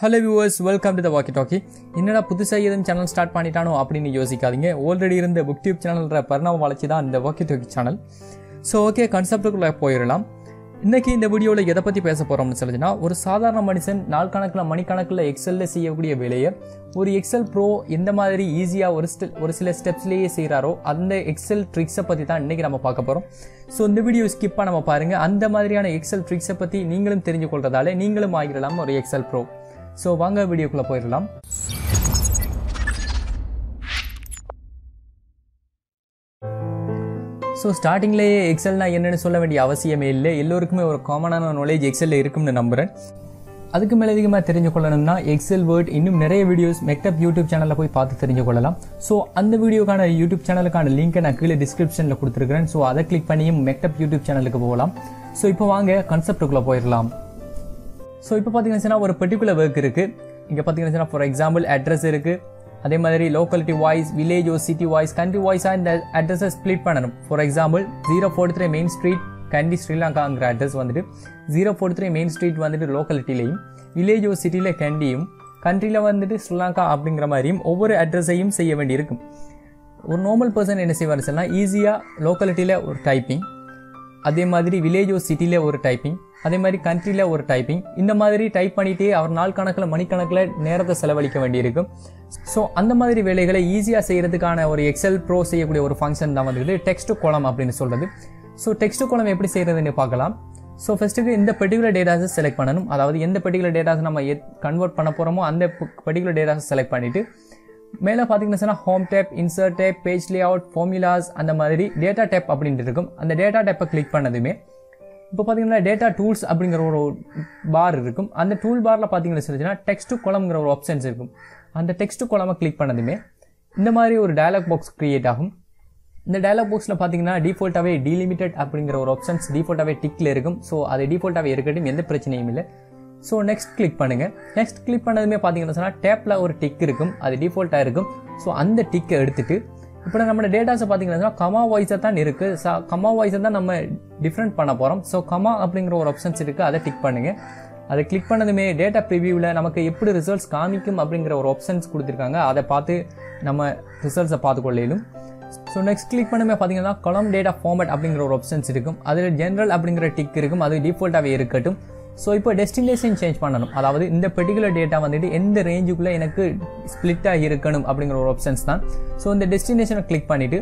hello viewers welcome to the walkie talkie என்னடா புதுசாக எதுவும் சேனல் ஸ்டார்ட் பண்ணிட்டானோ அப்படின்னு யோசிக்காதீங்க ஆல்ரெடி இருந்த புக் டியூப் சேனல்ன்ற பரிணாம வளர்ச்சி தான் இந்த walkie talkie channel so okay கன்செப்டுக்குள்ளே போயிடலாம் இன்னைக்கு இந்த வீடியோவில் எதை பற்றி பேச போகிறோம்னு சொல்லுச்சுன்னா ஒரு சாதாரண மனுஷன் நாள் கணக்கில் மணிக்கணக்கில் எக்ஸலில் செய்யக்கூடிய வேலையை ஒரு எக்ஸல் ப்ரோ எந்த மாதிரி ஈஸியாக ஒரு ஸ்டெப் ஒரு சில ஸ்டெப்ஸ்லேயே செய்கிறாரோ அந்த எக்ஸல் ட்ரிக்ஸை பற்றி தான் இன்றைக்கி நம்ம பார்க்க போகிறோம் ஸோ இந்த வீடியோ ஸ்கிப்பாக நம்ம பாருங்கள் அந்த மாதிரியான எக்ஸல் ட்ரிக்ஸை பற்றி நீங்களும் தெரிஞ்சு கொள்றதால நீங்களும் ஆகிடலாம் ஒரு எக்ஸல் ப்ரோ ஸோ வாங்க வீடியோக்குள்ளே போயிடலாம் ஸோ ஸ்டார்டிங்லேயே எக்ஸல்னா என்னன்னு சொல்ல வேண்டிய அவசியமே இல்லை எல்லோருக்குமே ஒரு காமனான நாலேஜ் எக்ஸலில் இருக்கும்னு நம்புகிறேன் அதுக்கு மேலே அதிகமாக தெரிஞ்சு கொள்ளணும்னா எக்ஸல் வேர்ட் இன்னும் நிறைய வீடியோஸ் மெக்டப் யூடியூப் சேனலில் போய் பார்த்து தெரிஞ்சு கொள்ளலாம் ஸோ அந்த வீடியோக்கான யூடியூப் சேனலுக்கான லிங்க்கை நான் கீழே டிஸ்கிரிப்ஷனில் கொடுத்துருக்கிறேன் ஸோ அதை கிளிக் பண்ணியும் மெக்டப் யூடியூப் சேனலுக்கு போகலாம் ஸோ இப்போ வாங்க கன்செப்டுக்குள்ளே போயிடலாம் ஸோ இப்போ பார்த்தீங்கன்னா ஒரு பர்டிகுலர் ஒர்க் இருக்குது இங்கே பார்த்தீங்கன்னா ஃபார் எக்ஸாம்பிள் அட்ரஸ் இருக்குது அதே மாதிரி locality wise village or city wise country வாய்ஸாக இந்த அட்ரஸை ஸ்ப்ளிட் பண்ணணும் for example zero forty three main street Kandy ஸ்ரீலங்காங்கிற அட்ரஸ் வந்துட்டு zero forty three main street வந்துட்டு லோக்காலிட்டிலையும் வில்லேஜ் ஓ சிட்டியில் கண்டியும் கண்ட்ரியில் வந்துட்டு ஸ்ரீலங்கா அப்படிங்கிற மாதிரியும் ஒவ்வொரு அட்ரஸையும் செய்ய வேண்டியிருக்கும் ஒரு நார்மல் பர்சன் என்ன செய்வார் சொன்னால் ஈஸியாக லோக்காலிட்டியில் ஒரு டைப்பிங் அதே மாதிரி வில்லேஜ் ஒரு சிட்டியில் ஒரு டைப்பிங் அதே மாதிரி கண்ட்ரியில் ஒரு டைப்பிங் இந்த மாதிரி டைப் பண்ணிட்டே அவர் நாள் கணக்கில் மணிக்கணக்கில் நேரத்தை செலவழிக்க வேண்டியிருக்கும் ஸோ அந்த மாதிரி வேலைகளை ஈஸியாக செய்கிறதுக்கான ஒரு எக்ஸல் ப்ரோ செய்யக்கூடிய ஒரு ஃபங்க்ஷன் தான் வந்துட்டு டெக்ஸ்ட் கோலம் அப்படின்னு சொல்கிறது ஸோ டெக்ஸ்ட் கோலம் எப்படி செய்கிறதுன்னு பார்க்கலாம் ஸோ ஃபஸ்ட்டுக்கு இந்த பர்டிகுலர் டேட்டாஸை செலக்ட் பண்ணணும் அதாவது எந்த பர்டிகுலர் டேட்டாஸ் நம்ம கன்வெர்ட் பண்ண போகிறோமோ அந்த பர்டிகுலர் டேட்டாஸை செலக்ட் பண்ணிவிட்டு மேலே பார்த்தீங்கன்னா home tab insert tab page layout formulas அந்த மாதிரி டேட்டா டேப் அப்படின்ட்டு இருக்கும் அந்த டேட்டா டேப்பை கிளிக் பண்ணதுமே இப்போ பார்த்தீங்கன்னா டேட்டா டூல்ஸ் அப்படிங்கிற ஒரு பார் இருக்கும் அந்த டூல் பாரில் பார்த்தீங்கன்னா சொல்லிச்சுன்னா டெக்ஸ்ட் குளம்ங்கிற ஒரு ஆப்ஷன்ஸ் இருக்கும் அந்த டெக்ஸ்ட் குளமை கிளிக் பண்ணதுமே இந்த மாதிரி ஒரு டயலாக் பாக்ஸ் க்ரியேட் ஆகும் இந்த டயலாக் பாக்ஸில் பார்த்தீங்கன்னா டிஃபால்ட்டாகவே டிலிமிட்டட் அப்படிங்கிற ஒரு ஆப்ஷன்ஸ் டிஃபால்ட்டாகவே டிக்கில் இருக்கும் ஸோ அது டிஃபால்ட்டாகவே இருக்கட்டும் எந்த பிரச்சனையும் இல்லை ஸோ நெக்ஸ்ட் கிளிக் பண்ணுங்கள் நெக்ஸ்ட் கிளிக் பண்ணதுமே பார்த்தீங்கன்னா சொன்னால் டேப்பில் ஒரு டிக் இருக்கும் அது டிஃபால்ட்டாக இருக்கும் ஸோ அந்த டிக்கை எடுத்துட்டு இப்போ நம்ம டேட்டாஸை பார்த்தீங்கன்னா கமா வாய்ஸை தான் இருக்குது ஸோ கமா வாய்ஸை தான் நம்ம டிஃப்ரெண்ட் பண்ண போகிறோம் ஸோ கமா அப்படிங்கிற ஒரு ஆப்ஷன்ஸ் இருக்குது அதை டிக் பண்ணுங்கள் அதை கிளிக் பண்ணதுமே டேட்டா ப்ரிவியூவில் நமக்கு எப்படி ரிசல்ட்ஸ் காமிக்கும் அப்படிங்கிற ஒரு ஆப்ஷன்ஸ் கொடுத்துருக்காங்க அதை பார்த்து நம்ம ரிசல்ட்ஸை பார்த்துக்கொள்ளையிலும் ஸோ நெக்ஸ்ட் கிளிக் பண்ணுமே பார்த்தீங்கன்னா கொலம் டேட்டா ஃபார்மேட் அப்படிங்கிற ஒரு ஆப்ஷன்ஸ் இருக்கும் அதில் ஜென்ரல் அப்படிங்கிற டிக் இருக்கும் அது டிஃபால்ட்டாகவே இருக்கட்டும் ஸோ இப்போ டெஸ்டினேஷன் சேஞ்ச் பண்ணணும் அதாவது இந்த பர்டிகுலர் டேட்டா வந்துட்டு எந்த ரேஞ்சுக்குள்ளே எனக்கு ஸ்ப்ளிட்டாக இருக்கணும் அப்படிங்கிற ஒரு ஆப்ஷன்ஸ் தான் ஸோ இந்த டெஸ்டினேஷனை கிளிக் பண்ணிவிட்டு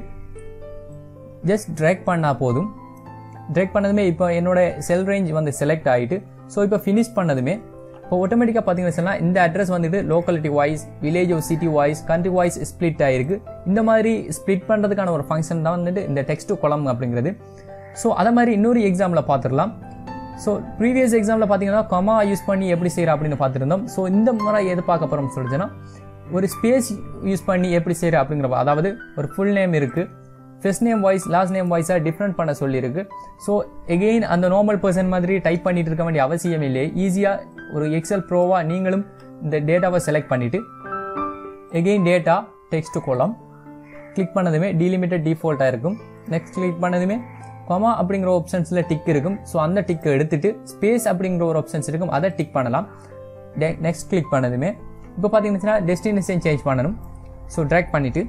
ஜஸ்ட் ட்ராக் பண்ணால் போதும் ட்ராக் பண்ணதுமே இப்போ என்னோட செல் ரேஞ்ச் வந்து செலக்ட் ஆகிட்டு ஸோ இப்போ ஃபினிஷ் பண்ணதுமே இப்போ ஆட்டோமேட்டிக்காக பார்த்தீங்கன்னா சொன்னால் இந்த அட்ரஸ் வந்துட்டு லோக்காலிட்டி வாய்ஸ் வில்லேஜ் ஒரு city wise country wise split ஆகிருக்கு இந்த மாதிரி ஸ்ப்ளிட் பண்ணுறதுக்கான ஒரு ஃபங்க்ஷன் தான் வந்துட்டு இந்த டெக்ஸ்ட் குளம் அப்படிங்கிறது ஸோ அதை மாதிரி இன்னொரு எக்ஸாம்பிள் பார்த்துடலாம் ஸோ ப்ரீவியஸ் எக்ஸாமில் பார்த்தீங்கன்னா கமா யூஸ் பண்ணி எப்படி செய்கிறோம் அப்படின்னு பார்த்துருந்தோம் ஸோ இந்த முறை எது பார்க்க போகிறோம்னு சொல்லிச்சுன்னா ஒரு ஸ்பேஸ் யூஸ் பண்ணி எப்படி செய்கிற அப்படிங்கிற அதாவது ஒரு ஃபுல் நேம் இருக்குது first name wise last name வாய்ஸாக டிஃப்ரெண்ட் பண்ண சொல்லியிருக்கு ஸோ எகெயின் அந்த நார்மல் பர்சன் மாதிரி டைப் பண்ணிட்டு இருக்க வேண்டிய அவசியம் இல்லை ஈஸியாக ஒரு எக்ஸல் ப்ரோவாக நீங்களும் இந்த டேட்டாவை செலக்ட் பண்ணிவிட்டு again data text column click பண்ணதுமே டிலிமிட்டட் டிஃபால்ட்டாக இருக்கும் நெக்ஸ்ட் கிளிக் பண்ணதுமே கொமா அப்படிங்கிற ஆப்ஷன்ஸில் டிக் இருக்கும் ஸோ அந்த டிக்கை எடுத்துட்டு ஸ்பேஸ் அப்படிங்கிற ஒரு ஆப்ஷன்ஸ் இருக்கும் அதை டிக் பண்ணலாம் நெக்ஸ்ட் கிளிக் பண்ணதுமே இப்போ பார்த்தீங்கன்னா டெஸ்டினேஷன் சேஞ்ச் பண்ணணும் ஸோ ட்ராக் பண்ணிவிட்டு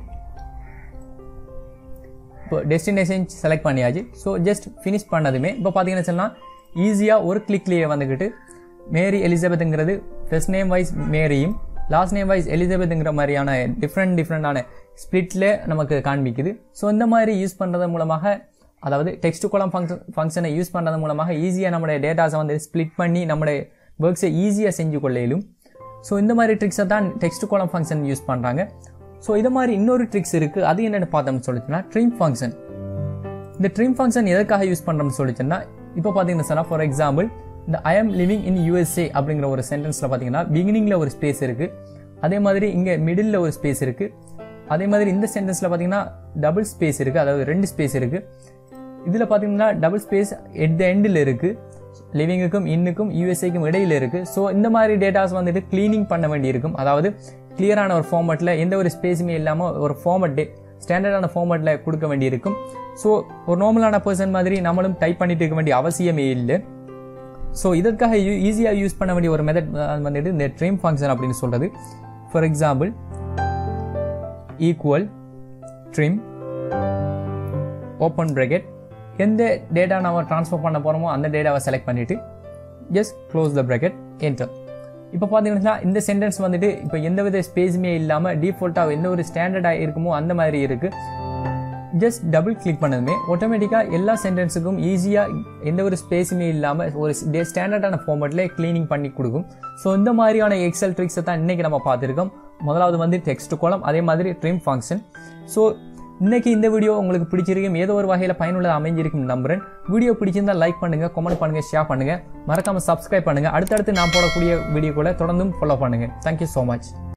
இப்போ டெஸ்டினேஷன் செலக்ட் பண்ணியாச்சு ஸோ ஜஸ்ட் ஃபினிஷ் பண்ணதுமே இப்போ பார்த்தீங்கன்னா சொன்னால் ஈஸியாக ஒரு கிளிக்லேயே வந்துக்கிட்டு மேரி எலிசபெத்துங்கிறது ஃபர்ஸ்ட் நேம் வைஸ் மேரியும் லாஸ்ட் நேம் வைஸ் எலிசபெத்துங்கிற மாதிரியான டிஃப்ரெண்ட் டிஃப்ரெண்டான ஸ்பிளிட்டில் நமக்கு காண்பிக்குது ஸோ இந்த மாதிரி யூஸ் பண்ணுறது மூலமாக அதாவது டெக்ஸ்ட் கோலம் ஃபங்க்ஷன் ஃபங்க்ஷனை யூஸ் பண்ணுறது மூலமாக ஈஸியாக நம்மளுடைய டேட்டாஸை வந்து ஸ்ப்ளிட் பண்ணி நம்மளுடைய ஒர்க்ஸை ஈஸியாக செஞ்சு கொள்ளையிலும் ஸோ இந்த மாதிரி ட்ரிக்ஸை தான் டெக்ஸ்ட் கோலம் ஃபங்க்ஷன் யூஸ் பண்ணுறாங்க ஸோ இது மாதிரி இன்னொரு ட்ரிக்ஸ் இருக்குது அது என்னென்னு பார்த்தோம்னு சொல்லிச்சுன்னா ட்ரீம் ஃபங்க்ஷன் இந்த ட்ரீம் ஃபங்க்ஷன் எதற்காக யூஸ் பண்ணுறோம்னு சொல்லிச்சுன்னா இப்போ பார்த்தீங்கன்னா சொன்னால் ஃபார் எக்ஸாம்பிள் இந்த I am living in USA அப்படிங்கிற ஒரு சென்டென்ஸில் பார்த்தீங்கன்னா பிகினிங்கில் ஒரு ஸ்பேஸ் இருக்குது அதே மாதிரி இங்கே மிடில் ஒரு ஸ்பேஸ் இருக்குது அதே மாதிரி இந்த சென்டென்ஸில் பார்த்தீங்கன்னா டபுள் ஸ்பேஸ் இருக்குது அதாவது ரெண்டு ஸ்பேஸ் இருக்குது இதில் பார்த்தீங்கன்னா டபுள் ஸ்பேஸ் எட் த எண்டில் இருக்குது லிவிங்குக்கும் இன்னுக்கும் யூஎஸ்ஏக்கும் இடையில இருக்குது ஸோ இந்த மாதிரி டேட்டாஸ் வந்துட்டு க்ளீனிங் பண்ண வேண்டியிருக்கும் அதாவது கிளியரான ஒரு ஃபார்மேட்டில் எந்த ஒரு ஸ்பேஸுமே இல்லாமல் ஒரு ஃபார்மட் டே ஸ்டாண்டர்டான ஃபார்மேட்டில் கொடுக்க வேண்டியிருக்கும் ஸோ ஒரு நார்மலான பர்சன் மாதிரி நம்மளும் டைப் பண்ணிட்டு இருக்க வேண்டிய அவசியமே இல்லை ஸோ இதற்காக ஈஸியாக யூஸ் பண்ண வேண்டிய ஒரு மெத்தட் வந்துட்டு இந்த ட்ரீம் ஃபங்க்ஷன் அப்படின்னு சொல்கிறது for example equal trim open bracket எந்த டேட்டா நம்ம ட்ரான்ஸ்ஃபர் பண்ண போகிறோமோ அந்த டேட்டாவை செலக்ட் பண்ணிவிட்டு just close the bracket enter இப்போ பார்த்தீங்கன்னா இந்த சென்டென்ஸ் வந்துட்டு இப்போ எந்த வித ஸ்பேஸுமே இல்லாமல் டிஃபால்ட்டாக எந்த ஒரு ஸ்டாண்டர்டாக இருக்குமோ அந்த மாதிரி இருக்குது ஜஸ்ட் டபுள் கிளிக் பண்ணதுமே ஆட்டோமேட்டிக்காக எல்லா சென்டென்ஸுக்கும் ஈஸியாக எந்த ஒரு ஸ்பேஸுமே இல்லாமல் ஒரு ஸ்டாண்டர்டான ஃபார்மேட்டில் க்ளீனிங் பண்ணி கொடுக்கும் ஸோ இந்த மாதிரியான எக்ஸல் ட்ரிக்ஸை தான் இன்றைக்கி நம்ம பார்த்துருக்கோம் முதலாவது வந்து டெக்ஸ்ட் கோலம் அதே மாதிரி ட்ரிம் ஃபங்க்ஷன் ஸோ இன்னைக்கு இந்த வீடியோ உங்களுக்கு பிடிச்சிருக்கும் ஏதோ ஒரு வகையில் பயனுள்ளதாக அமைஞ்சிருக்கும் நம்புறேன் வீடியோ பிடிச்சிருந்தா லைக் பண்ணுங்க கமெண்ட் பண்ணுங்க ஷேர் பண்ணுங்க மறக்காம சப்ஸ்கிரைப் பண்ணுங்க அடுத்தடுத்து நான் போடக்கூடிய வீடியோ கூட தொடர்ந்தும் ஃபாலோ பண்ணுங்க தேங்க்யூ ஸோ மச்